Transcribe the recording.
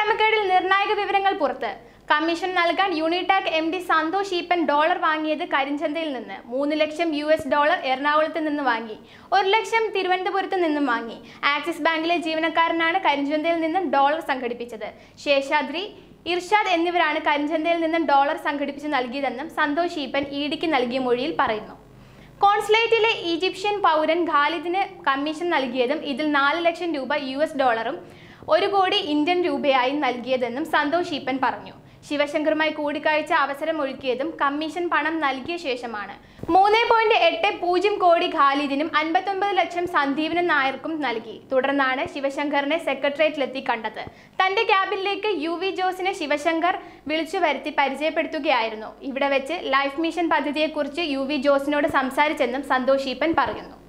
ക്രമക്കേടിൽ നിർണായക വിവരങ്ങൾ പുറത്ത് കമ്മീഷൻ നൽകാൻ Unitac M D Santhosh Eappen dollar വാങ്ങിയത് കരിഞ്ചന്തയിൽ നിന്ന് മൂന്ന് ലക്ഷം യു എസ് ഡോളർ എറണാകുളത്ത് നിന്ന് വാങ്ങി ഒരു ലക്ഷം തിരുവനന്തപുരത്ത് നിന്നും വാങ്ങി ആക്സിസ് ബാങ്കിലെ ജീവനക്കാരനാണ് കരിഞ്ചന്തയിൽ നിന്നും ഡോളർ സംഘടിപ്പിച്ചത് ശേഷാദ്രി ഇർഷാദ് എന്നിവരാണ് കരിഞ്ചന്തയിൽ നിന്നും ഡോളർ സംഘടിപ്പിച്ച് നൽകിയതെന്നും സന്തോഷ് ഈപ്പൻ ഇഡിക്ക് നൽകിയ മൊഴിയിൽ പറയുന്നു കോൺസുലേറ്റിലെ ഈജിപ്ഷ്യൻ പൗരൻ ഖാലിദിന് കമ്മീഷൻ നൽകിയതും ഇതിൽ നാല് ലക്ഷം രൂപ യു എസ് ഡോളറും ഒരു കോടി ഇന്ത്യൻ രൂപയായി നൽകിയതെന്നും സന്തോഷ് ഈപ്പൻ പറഞ്ഞു ശിവശങ്കറുമായി കൂടിക്കാഴ്ച അവസരമൊരുക്കിയതും കമ്മീഷൻ പണം നൽകിയ ശേഷമാണ് മൂന്ന് പോയിന്റ് എട്ട് പൂജ്യം കോടി ഖാലിദിനും അൻപത്തൊമ്പത് ലക്ഷം സന്ദീപിനും നായർക്കും നൽകി തുടർന്നാണ് ശിവശങ്കറിനെ സെക്രട്ടേറിയറ്റിലെത്തി കണ്ടത് തന്റെ ക്യാബിനിലേക്ക് യു വി ജോസിനെ ശിവശങ്കർ വിളിച്ചു വരുത്തി പരിചയപ്പെടുത്തുകയായിരുന്നു ഇവിടെ വെച്ച് ലൈഫ് മിഷൻ പദ്ധതിയെക്കുറിച്ച് യു വി ജോസിനോട് സംസാരിച്ചെന്നും സന്തോഷ് ഈപ്പൻ പറയുന്നു